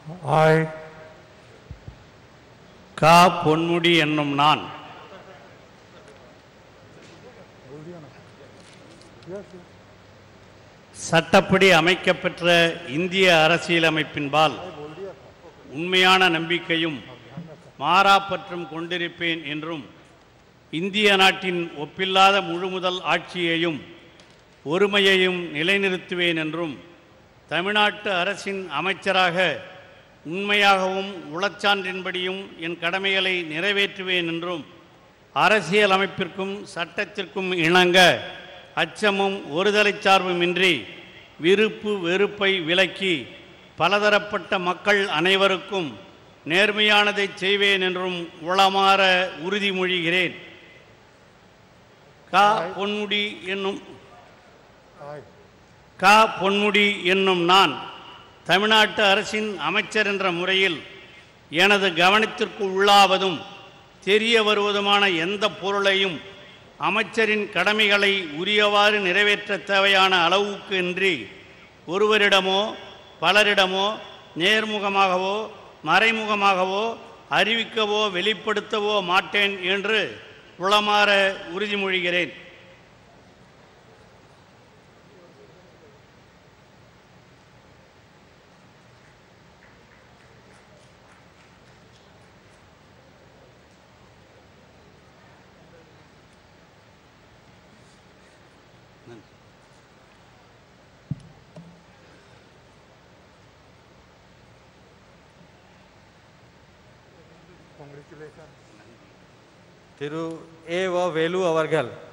I, கா பொன்முடி என்னும் நான் சட்டப்படி அமைக்கப்பெற்ற இந்திய அரசியலமைப்பின்பால் உண்மையான நம்பிக்கையும் மாறாப்பற்றும் கொண்டிருப்பேன் என்றும் இந்திய நாட்டின் ஒப்பில்லாத முழுமுதல் ஆட்சியையும் ஒருமையையும் நிலைநிறுத்துவேன் என்றும் தமிழ்நாட்டு அரசின் அமைச்சராக உண்மையாகவும் உளச்சான்றின்படியும் என் கடமைகளை நிறைவேற்றுவேன் என்றும் அரசியல் அமைப்பிற்கும் சட்டத்திற்கும் இணங்க அச்சமும் ஒருதலைச் சார்புமின்றி விருப்பு வெறுப்பை விலக்கி பலதரப்பட்ட மக்கள் அனைவருக்கும் நேர்மையானதை செய்வேன் என்றும் உளமாற உறுதிமொழிகிறேன் கா பொன்முடி என்னும் I, கா பொன்முடி என்னும் நான் தமிழ்நாட்டு அரசின் அமைச்சர் என்ற முறையில் எனது கவனத்திற்கு உள்ளாவதும் தெரிய வருவதுமான எந்த பொருளையும் அமைச்சரின் கடமைகளை உரியவாறு நிறைவேற்ற தேவையான அளவுக்கு இன்றி ஒருவரிடமோ பலரிடமோ நேர்முகமாகவோ மறைமுகமாகவோ அறிவிக்கவோ வெளிப்படுத்தவோ மாட்டேன் என்று உளமாற உறுதிமொழிகிறேன் congratulations. திரு ஏ வ வேலு அவர்கள்